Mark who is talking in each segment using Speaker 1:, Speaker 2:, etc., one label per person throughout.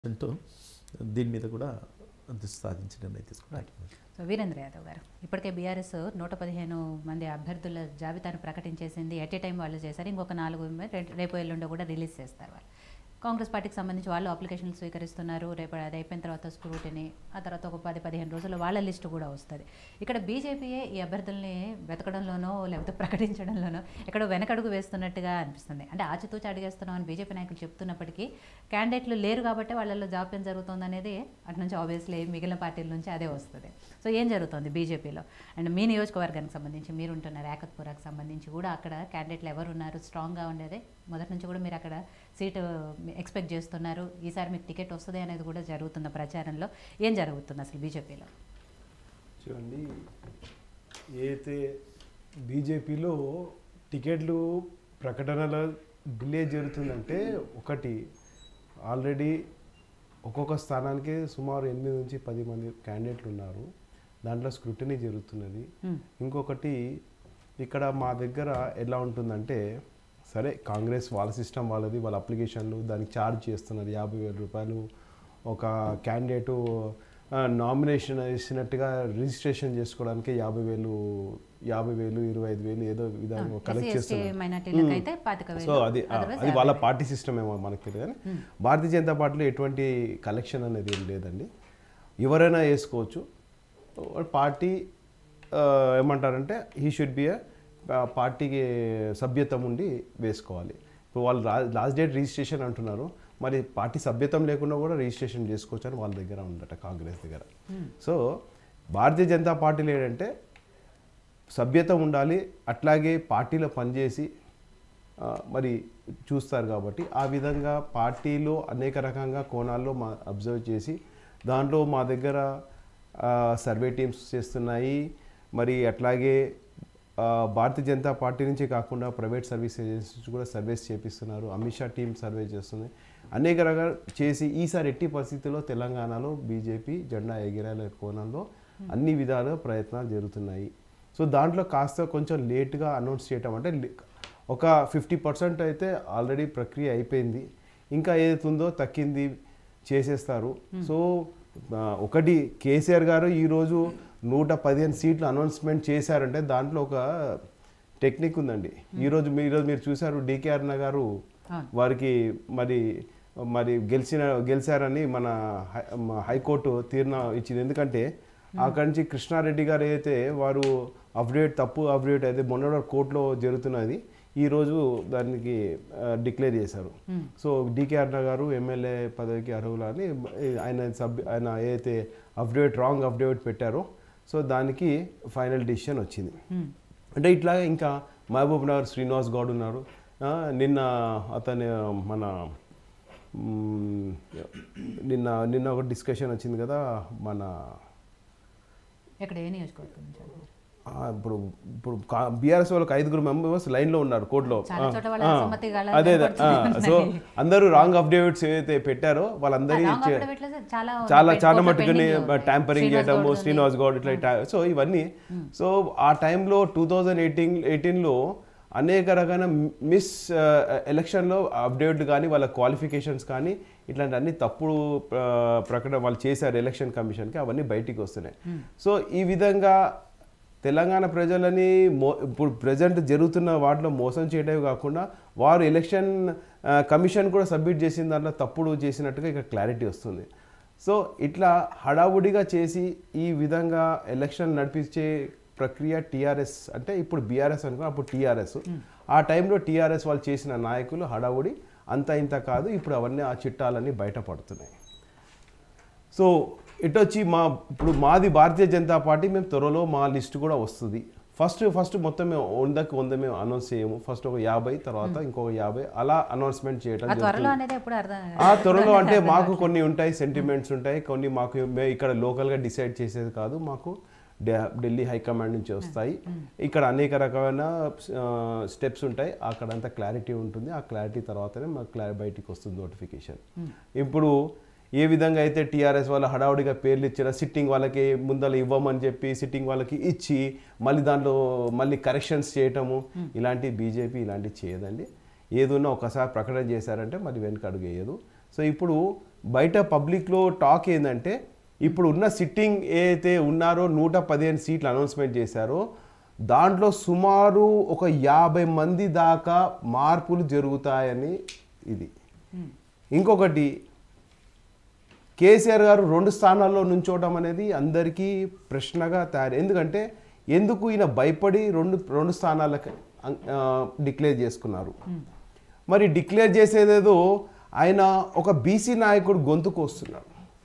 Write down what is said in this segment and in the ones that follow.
Speaker 1: అంటూ దీని మీద కూడా దృష్టి సాధించి నిర్ణయం తీసుకున్నారు
Speaker 2: సో వీరేంద్ర యాదవ్ గారు ఇప్పటికే బీఆర్ఎస్ నూట పదిహేను మంది అభ్యర్థుల జాబితాను ప్రకటించేసింది ఎట్ ఏ టైం వాళ్ళు చేశారు ఇంకొక నాలుగు రే- రేపు ఎల్లుండో కూడా రిలీజ్ చేస్తారు వాళ్ళు కాంగ్రెస్ పార్టీకి సంబంధించి వాళ్ళు అప్లికేషన్లు స్వీకరిస్తున్నారు రేపు అది అయిపోయిన తర్వాత స్క్రూటిని ఆ తర్వాత ఒక పది పదిహేను రోజుల్లో వాళ్ళ లిస్టు కూడా వస్తుంది ఇక్కడ బీజేపీయే ఈ అభ్యర్థుల్ని వెతకడంలోనో లేకపోతే ప్రకటించడంలోనో ఎక్కడో వెనకడుగు వేస్తున్నట్టుగా అనిపిస్తుంది అంటే ఆచితూచి అడిగేస్తున్నాం అని బీజేపీ నాయకులు చెప్తున్నప్పటికీ క్యాండిడేట్లు లేరు కాబట్టి వాళ్ళల్లో జాప్యం జరుగుతుంది అనేది అటు నుంచి ఆబ్వియస్లీ మిగిలిన పార్టీల నుంచి అదే వస్తుంది సో ఏం జరుగుతుంది బీజేపీలో అండ్ మీ నియోజకవర్గానికి సంబంధించి మీరు ఉంటున్న రేకత్పురాకు సంబంధించి కూడా అక్కడ క్యాండిడేట్లు ఎవరు ఉన్నారు స్ట్రాంగ్గా ఉండేది మొదటి నుంచి కూడా మీరు అక్కడ సీటు ఎక్స్పెక్ట్ చేస్తున్నారు ఈసారి మీకు టికెట్ వస్తుంది అనేది కూడా జరుగుతున్న ప్రచారంలో ఏం జరుగుతుంది అసలు బీజేపీలో
Speaker 3: చూడండి ఏదైతే బీజేపీలో టికెట్లు ప్రకటనల డిలే జరుగుతుందంటే ఒకటి ఆల్రెడీ ఒక్కొక్క స్థానానికి సుమారు ఎనిమిది నుంచి పది మంది క్యాండిడేట్లు ఉన్నారు దాంట్లో స్క్రూటినీ జరుగుతున్నది
Speaker 2: Hmm.
Speaker 3: ఇంకొకటి ఇక్కడ మా దగ్గర ఎలా ఉంటుందంటే సరే కాంగ్రెస్ వాళ్ళ సిస్టమ్ వాళ్ళది వాళ్ళ అప్లికేషన్లు దానికి ఛార్జ్ చేస్తున్నారు యాభై వేల రూపాయలు ఒక క్యాండిడేటు నామినేషన్ ఇచ్చినట్టుగా రిజిస్ట్రేషన్ చేసుకోవడానికి యాభై వేలు యాభై వేలు ఇరవై ఐదు వేలు ఏదో విధంగా కలెక్ట్
Speaker 2: ఎస్సీ ఎస్టీ
Speaker 3: చేస్తున్నారు
Speaker 2: మైనార్టీలకు అయితే పాతిక
Speaker 3: సో
Speaker 2: వేలు
Speaker 3: అది ఆ,
Speaker 2: Otherwise
Speaker 3: అది వాళ్ళ
Speaker 2: యాభై
Speaker 3: పార్టీ సిస్టమ్ ఏమో మనకు తెలియదు కానీ భారతీయ జనతా పార్టీలో ఎటువంటి కలెక్షన్ అనేది ఏం లేదండి ఎవరైనా వేసుకోవచ్చు పార్టీ ఆ, ఏమంటారంటే హీ షుడ్ బి పార్టీకి సభ్యత్వం ఉండి వేసుకోవాలి ఇప్పుడు వాళ్ళు లాస్ట్ డేట్ రిజిస్ట్రేషన్ అంటున్నారు మరి పార్టీ సభ్యత్వం లేకుండా కూడా రిజిస్ట్రేషన్ చేసుకోవచ్చు అని వాళ్ళ దగ్గర ఉందట కాంగ్రెస్ దగ్గర సో భారతీయ జనతా పార్టీలో ఏంటంటే సభ్యత ఉండాలి అట్లాగే పార్టీలో పనిచేసి ఆ, మరి చూస్తారు కాబట్టి ఆ విధంగా పార్టీలో అనేక రకంగా కోణాల్లో మా అబ్జర్వ్ చేసి దాంట్లో మా దగ్గర ఆ, సర్వే టీమ్స్ చేస్తున్నాయి మరి అట్లాగే ఆ, భారతీయ జనతా పార్టీ నుంచి కాకుండా ప్రైవేట్ సర్వీస్ ఏజెన్సీస్ కూడా సర్వేస్ చేపిస్తున్నారు అమిత్ షా టీం సర్వే చేస్తుంది అనేక రకాల చేసి ఈసారి ఎట్టి పరిస్థితుల్లో తెలంగాణలో బీజేపీ జెండా ఎగిరేల కోణంలో అన్ని విధాల ప్రయత్నాలు జరుగుతున్నాయి సో దాంట్లో కాస్త కొంచెం లేట్గా అనౌన్స్ చేయటం అంటే లే- ఒక ఫిఫ్టీ పర్సెంట్ అయితే ఆల్రెడీ ప్రక్రియ అయిపోయింది ఇంకా ఏదైతే ఉందో తక్కింది చేసేస్తారు సో ఆ, ఒకటి కేసీఆర్ గారు ఈరోజు నూట పదిహేను సీట్లు అనౌన్స్మెంట్ చేశారంటే దాంట్లో ఒక టెక్నిక్ ఉందండి ఈరోజు మీ- ఈరోజు మీరు చూశారు డికే అరుణ గారు
Speaker 2: అవును.
Speaker 3: వారికి మరి మరి గెలిచిన గెలిచారని మన హై- మ- హైకోర్టు తీర్ణ ఇచ్చింది ఎందుకంటే అక్కడి నుంచి కృష్ణారెడ్డి గారు ఏదైతే వారు అప్డేట్ తప్పు అప్డేట్ అయితే మొన్న కోర్టులో జరుగుతున్నది ఈరోజు దానికి డిక్లేర్ చేశారు సో డికే అరుణ గారు ఎమ్మెల్యే పదవికి అర్హులు అని ఆయన సభ్యు ఆయన ఏదైతే అప్డేట్ రాంగ్ అప్డేట్ పెట్టారో సో దానికి ఫైనల్ డిసిషన్ వచ్చింది
Speaker 2: Hmm.
Speaker 3: అంటే ఇట్లా ఇంకా మహబూబ్ నగర్ శ్రీనివాస్ గౌడ్ ఉన్నారు ఆ, నిన్న అతను మన మ్, నిన్న నిన్న ఒక డిస్కషన్ వచ్చింది కదా మన
Speaker 2: ఎక్కడ ఏ నియోజకవర్గం నుంచి అంటున్నారు?
Speaker 3: ఆ, ఇప్పుడు ఇప్పుడు బీఆర్ఎస్ వాళ్ళకి ఐదుగురు మెంబర్స్ లైన్లో ఉన్నారు కోర్టులో
Speaker 2: చాలా చోట వాళ్ళ
Speaker 3: ఆ,
Speaker 2: అసమ్మతి గళాలు
Speaker 3: అదే అదే ఆ,
Speaker 2: వినపడుతున్నాయి.
Speaker 3: సో అందరూ రాంగ్ అప్డేట్స్ ఏదైతే పెట్టారో వాళ్ళందరి
Speaker 2: రాంగ్ అఫిడవిట్లో చాలా
Speaker 3: చాలా
Speaker 2: ఉన్నాయి.
Speaker 3: చాలా
Speaker 2: కోర్టులో
Speaker 3: మట్టుకుని
Speaker 2: pending ఉన్నాయి.
Speaker 3: ట్యాంపరింగ్
Speaker 2: శ్రీనివాస్
Speaker 3: చేయటము
Speaker 2: గౌడ్ ఉంది.
Speaker 3: శ్రీనివాస్ గౌడ్ ఇట్లా ఇట్లా సో ఇవన్నీ సో ఆ టైంలో టూ థౌజండ్ ఎయిటీన్ ఎయిటీన్లో అనేక రకాల మిస్ ఎలక్షన్లో అప్డేట్ కానీ వాళ్ళ క్వాలిఫికేషన్స్ కానీ ఇట్లాంటి అన్ని తప్పుడు ఆ, ప్రకటన వాళ్ళు చేశారు ఎలక్షన్ కమిషన్కి అవన్నీ బయటికి వస్తున్నాయి సో ఈ విధంగా తెలంగాణ ప్రజలని మో ఇప్పుడు ప్రజెంట్ జరుగుతున్న వాటిలో మోసం చేయడమే కాకుండా వారు ఎలక్షన్ ఆ, కమిషన్ కూడా సబ్మిట్ చేసిన దాంట్లో తప్పుడు చేసినట్టుగా ఇక క్లారిటీ వస్తుంది సో ఇట్లా హడావుడిగా చేసి ఈ విధంగా ఎలక్షన్ నడిపించే ప్రక్రియ టీఆర్ఎస్ అంటే ఇప్పుడు బీఆర్ఎస్ అనుకో అప్పుడు టీఆర్ఎస్ ఆ టైంలో టీఆర్ఎస్ వాళ్ళు చేసిన నాయకులు హడావుడి అంత ఇంత కాదు ఇప్పుడు అవన్నీ ఆ చిట్టాలన్నీ బయటపడుతున్నాయి సో ఇటొచ్చి మా ఇప్పుడు మాది భారతీయ జనతా పార్టీ మేము త్వరలో మా లిస్ట్ కూడా వస్తుంది ఫస్ట్ ఫస్ట్ మొత్తం మేము వందకి వంద మేము అనౌన్స్ చేయము ఫస్ట్ ఒక యాభై తర్వాత ఇంకొక యాభై అలా అనౌన్స్మెంట్ చేయడం
Speaker 2: ఆ త్వరలో
Speaker 3: జరుగుతుంది
Speaker 2: అనేది ఎప్పుడు అర్థం
Speaker 3: ఆ త్వరలో అంటే మాకు కొన్ని ఉంటాయి సెంటిమెంట్స్ ఉంటాయి కొన్ని మాకు మే- ఇక్కడ లోకల్గా డిసైడ్ చేసేది కాదు మాకు ఢే- ఢిల్లీ హైకమాండ్ నుంచి వస్తాయి ఇక్కడ అనేక రకమైన స్టెప్స్ ఉంటాయి అక్కడంతా క్లారిటీ ఉంటుంది ఆ క్లారిటీ తర్వాతనే మాకు క్లారి బయటికి వస్తుంది నోటిఫికేషన్ ఇప్పుడు ఏ విధంగా అయితే టీఆర్ఎస్ వాళ్ళు హడావుడిగా పేర్లు ఇచ్చిన సిట్టింగ్ వాళ్ళకి ముందర ఇవ్వమని చెప్పి సిట్టింగ్ వాళ్ళకి ఇచ్చి మళ్ళీ దాంట్లో మళ్ళీ కరెక్షన్స్ చేయటము ఇలాంటి బీజేపీ ఇలాంటివి చేయదండి ఏదున్నా ఒకసారి ప్రకటన చేశారంటే మరి వెనక అడుగు వేయదు సో ఇప్పుడు బయట పబ్లిక్లో టాక్ ఏంటంటే ఇప్పుడు ఉన్న సిట్టింగ్ ఏదైతే ఉన్నారో నూట పదిహేను సీట్లు అనౌన్స్మెంట్ చేశారో దాంట్లో సుమారు ఒక యాభై మంది దాకా మార్పులు జరుగుతాయని ఇది ఇంకొకటి కేసీఆర్ గారు రెండు స్థానాల్లో నుంచోవడం అనేది అందరికీ ప్రశ్నగా తయారు ఎందుకంటే ఎందుకు ఈయన భయపడి రెండు రెండు స్థానాలకు డిక్లేర్ చేసుకున్నారు మరి డిక్లేర్ చేసేదేదో ఆయన ఒక బీసీ నాయకుడు గొంతుకు వస్తున్నాడు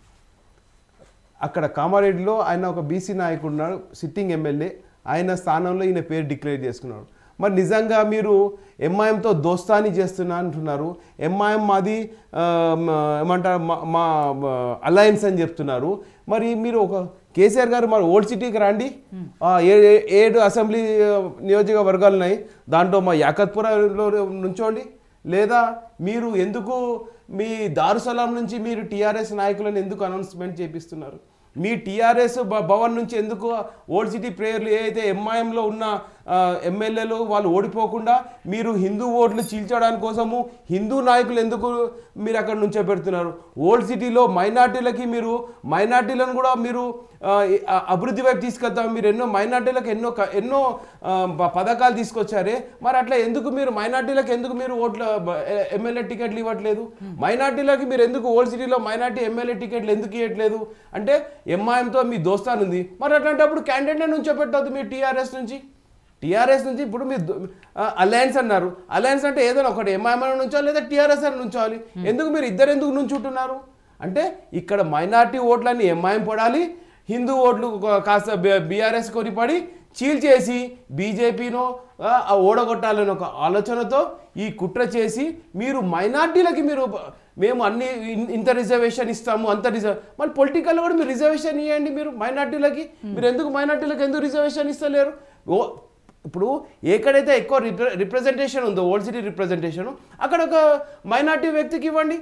Speaker 3: అక్కడ కామారెడ్డిలో ఆయన ఒక బీసీ నాయకుడు ఉన్నాడు సిట్టింగ్ ఎమ్మెల్యే ఆయన స్థానంలో ఈయన పేరు డిక్లేర్ చేసుకున్నాడు మరి నిజంగా మీరు ఎంఐఎంతో దోస్తాని చేస్తున్నా అంటున్నారు ఎంఐఎం మాది ఆ, మ- ఏమంటారు మా- మా అలయన్స్ అని చెప్తున్నారు మరి మీరు ఒక కేసీఆర్ గారు మరి ఓల్డ్ సిటీకి రండి ఆ, ఏ- ఏ- ఏడు అసెంబ్లీ ఆ, నియోజకవర్గాలు ఉన్నాయి దాంట్లో మా యాకత్పురలో నుంచోండి లేదా మీరు ఎందుకు మీ దారుసలాం నుంచి మీరు టీఆర్ఎస్ నాయకులను ఎందుకు అనౌన్స్మెంట్ చేపిస్తున్నారు మీ టీఆర్ఎస్ భవన్ నుంచి ఎందుకు ఓల్డ్ సిటీ ప్రేయర్లు ఏదైతే ఎంఐఎంలో ఉన్న ఆ, ఎమ్మెల్యేలు వాళ్ళు ఓడిపోకుండా మీరు హిందూ ఓట్లు చీల్చడానికి కోసము హిందూ నాయకులు ఎందుకు మీరు అక్కడ నుంచో పెడుతున్నారు ఓల్డ్ సిటీలో మైనార్టీలకి మీరు మైనార్టీలను కూడా మీరు ఆ, ఆ, అభివృద్ధి వైపు తీసుకెళ్తాం మీరు ఎన్నో మైనార్టీలకు ఎన్నో క- ఎన్నో ఆ, ప- పథకాలు తీసుకొచ్చారే మరి అట్లా ఎందుకు మీరు మైనార్టీలకు ఎందుకు మీరు ఓట్ల బ- ఎ- ఎమ్మెల్యే టికెట్లు ఇవ్వట్లేదు మైనార్టీలకి మీరు ఎందుకు ఓల్డ్ సిటీలో మైనార్టీ ఎమ్మెల్యే టికెట్లు ఎందుకు ఇవ్వట్లేదు అంటే ఎంఐఎంతో మీ దోస్తాను ఉంది మరి అట్లాంటప్పుడు క్యాండిడేట్ నుంచో పెట్టద్దు మీరు టీఆర్ఎస్ నుంచి టీఆర్ఎస్ నుంచి ఇప్పుడు మీరు అలయన్స్ అన్నారు అలయన్స్ అంటే ఏదైనా ఒకటి ఎంఐఎం అని నుంచోవాలి లేదా టీఆర్ఎస్ అని నుంచోవాలి ఎందుకు మీరు ఇద్దరు ఎందుకు నుంచుంటున్నారు అంటే ఇక్కడ మైనార్టీ ఓట్లన్నీ ఎంఐఎం పడాలి హిందూ ఓట్లు ఒక- కాస్త బీఆర్ఎస్ కొని పడి చీల్చేసి బీజేపీనో ఓడగొట్టాలని ఒక ఆలోచనతో ఈ కుట్ర చేసి మీరు మైనార్టీలకి మీరు బ- మేము అన్ని ఇన్- ఇంత రిజర్వేషన్ ఇస్తాము అంత రిజర్వ్ మళ్ళీ పొలిటికల్ కూడా మీరు రిజర్వేషన్ ఇవ్వండి మీరు మైనార్టీలకి మీరు ఎందుకు మైనార్టీలకు ఎందుకు రిజర్వేషన్ ఇస్తలేరు ఓ ఇప్పుడు ఎక్కడైతే ఎక్కువ రిప్ర రిప్రజెంటేషన్ ఉందో ఓల్డ్ సిటీ రిప్రజెంటేషన్ అక్కడ ఒక మైనార్టీ వ్యక్తికి ఇవ్వండి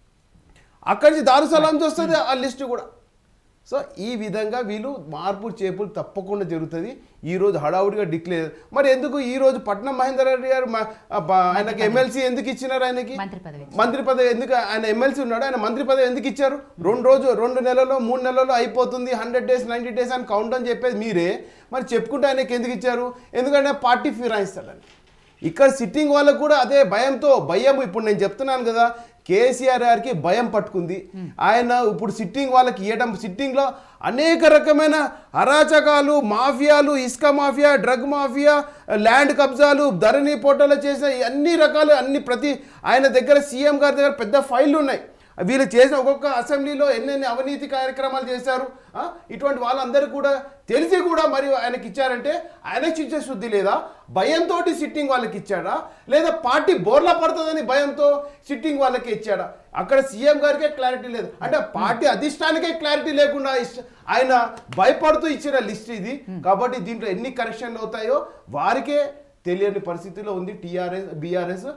Speaker 3: అక్కడి నుంచి దారుసలాం వస్తుంది ఆ లిస్ట్ కూడా సో ఈ విధంగా వీళ్ళు మార్పు చేపులు తప్పకుండా జరుగుతుంది ఈ రోజు హడావుడిగా డిక్లేర్ మరి ఎందుకు ఈ రోజు పట్నం మహేందర్ రెడ్డి గారు మా- ఆ బ- ఆయనకి ఎమ్మెల్సీ ఎందుకు ఇచ్చినారు ఆయనకి
Speaker 2: మంత్రి పదవి
Speaker 3: మంత్రి పదవి ఎందుకు ఆయన ఎమ్మెల్సీ ఉన్నాడు ఆయన మంత్రి పదవి ఎందుకు ఇచ్చారు రెండు రోజు రెండు నెలల్లో మూడు నెలల్లో అయిపోతుంది హండ్రెడ్ డేస్ నైంటీ డేస్ అని కౌంట్ అని చెప్పేది మీరే మరి చెప్పుకుంటే ఆయనకి ఎందుకు ఇచ్చారు ఎందుకంటే పార్టీ ఫిరాయిస్తాడని ఇక్కడ సిట్టింగ్ వాళ్ళకు కూడా అదే భయంతో భయం ఇప్పుడు నేను చెప్తున్నాను కదా కేసీఆర్ గారికి భయం పట్టుకుంది ఆయన ఇప్పుడు సిట్టింగ్ వాళ్ళకి ఇవ్వడం సిట్టింగ్లో అనేక రకమైన అరాచకాలు మాఫియాలు ఇసుక మాఫియా డ్రగ్ మాఫియా ల్యాండ్ కబ్జాలు ధరణి పోటలో చేసిన అన్ని రకాలు అన్ని ప్రతి ఆయన దగ్గర సీఎం గారి దగ్గర పెద్ద ఫైళ్ళు ఉన్నాయి వీళ్ళు చేసిన ఒక్కొక్క అసెంబ్లీలో ఎన్నెన్ని అవినీతి కార్యక్రమాలు చేశారు ఆ? ఇటువంటి వాళ్ళందరూ కూడా తెలిసి కూడా మరి ఆయనకి ఇచ్చారంటే ఆయనకి ఇచ్చే శుద్ధి లేదా భయంతో సిట్టింగ్ వాళ్ళకి ఇచ్చాడా లేదా పార్టీ బోర్లా పడుతుందని భయంతో సిట్టింగ్ వాళ్ళకి ఇచ్చాడా అక్కడ సీఎం గారికే క్లారిటీ లేదు అంటే పార్టీ అధిష్టానికే క్లారిటీ లేకుండా ఇష్ట- ఆయన భయపడుతూ ఇచ్చిన లిస్ట్ ఇది కాబట్టి దీంట్లో ఎన్ని కరెక్షన్లు అవుతాయో వారికే తెలియని పరిస్థితిలో ఉంది టీఆర్ఎస్ బీఆర్ఎస్